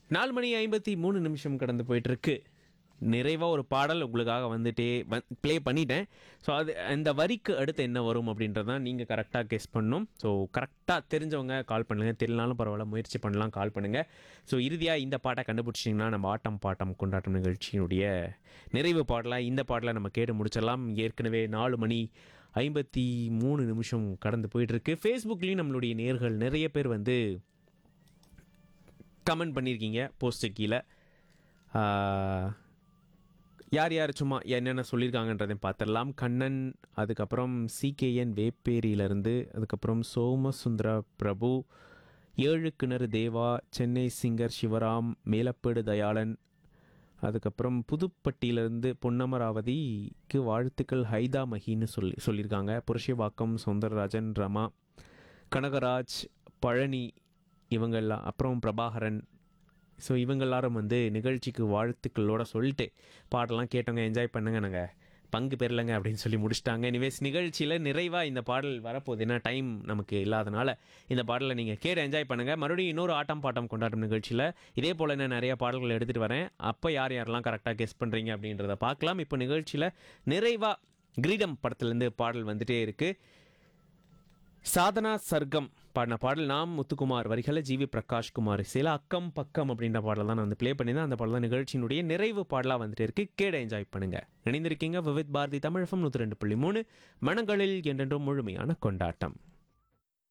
நாலு மணி ஐம்பத்தி மூணு நிமிஷம் கடந்து போயிட்டு இருக்கு நிறைவாக ஒரு பாடல் உங்களுக்காக வந்துட்டே ப்ளே பண்ணிட்டேன் ஸோ அது அந்த வரிக்கு அடுத்து என்ன வரும் அப்படின்றதான் நீங்கள் கரெக்டாக கெஸ் பண்ணணும் ஸோ கரெக்டாக தெரிஞ்சவங்க கால் பண்ணுங்கள் தெரியலனாலும் பரவாயில்ல முயற்சி பண்ணலாம் கால் பண்ணுங்கள் ஸோ இறுதியாக இந்த பாட்டை கண்டுபிடிச்சிங்கன்னா நம்ம ஆட்டம் பாட்டம் கொண்டாட்டம் நிகழ்ச்சியினுடைய நிறைவு பாடலாக இந்த பாடலை நம்ம கேட்டு முடிச்சிடலாம் ஏற்கனவே நாலு மணி ஐம்பத்தி மூணு நிமிஷம் கடந்து போயிட்டுருக்கு ஃபேஸ்புக்லேயும் நம்மளுடைய நேர்கள் நிறைய பேர் வந்து கமெண்ட் பண்ணியிருக்கீங்க போஸ்ட்டு கீழே ஆஹ், யார் யார் சும்மா என்னென்ன சொல்லியிருக்காங்கன்றதையும் பார்த்துடலாம் கண்ணன் அதுக்கப்புறம் சிகேஎன் வேப்பேரியிலேருந்து அதுக்கப்புறம் சோமசுந்தர பிரபு ஏழு கிணறு தேவா சென்னை சிங்கர் சிவராம் மேலப்பேடு தயாளன் அதுக்கப்புறம் புதுப்பட்டியிலேருந்து பொன்னமராவதிக்கு வாழ்த்துக்கள் ஹைதா மஹின்னு சொல்லி சொல்லியிருக்காங்க புருஷவாக்கம் சுந்தரராஜன் ரமா கனகராஜ் பழனி இவங்கெல்லாம் அப்புறம் பிரபாகரன் ஸோ இவங்க எல்லாரும் வந்து நிகழ்ச்சிக்கு வாழ்த்துக்களோட சொல்லிட்டு பாடலாம் கேட்டவங்க என்ஜாய் பண்ணுங்க நாங்கள் பங்கு பெறலைங்க அப்படின்னு சொல்லி முடிச்சிட்டாங்க எனிவேஸ் நிகழ்ச்சியில் நிறைவாக இந்த பாடல் வரப்போகுது ஏன்னா டைம் நமக்கு இல்லாதனால இந்த பாடலை நீங்கள் கேட்டு என்ஜாய் பண்ணுங்கள் மறுபடியும் இன்னொரு ஆட்டம் பாட்டம் கொண்டாட்டம் நிகழ்ச்சியில் இதே போல் நான் நிறைய பாடல்கள் எடுத்துகிட்டு வரேன் அப்போ யார் யாரெல்லாம் கரெக்டாக கெஸ் பண்ணுறீங்க அப்படின்றத பார்க்கலாம் இப்போ நிகழ்ச்சியில் நிறைவாக கிரீடம் படத்துலேருந்து பாடல் வந்துட்டே இருக்குது சாதனா சர்க்கம் பாடின பாடல் நாம் முத்துக்குமார் வரிகளை ஜிவி பிரகாஷ் குமார் சில அக்கம் பக்கம் அப்படின்ற பாடல் தான் நான் வந்து ப்ளே பண்ணியிருந்தேன் அந்த பாடல் தான் நிகழ்ச்சியினுடைய நிறைவு பாடலாக வந்துட்டு இருக்கு கேட என்ஜாய் பண்ணுங்க இணைந்திருக்கீங்க விவித் பாரதி தமிழ் எஃப்எம் நூற்றி ரெண்டு புள்ளி மூணு மனங்களில் என்றென்றும் முழுமையான கொண்டாட்டம்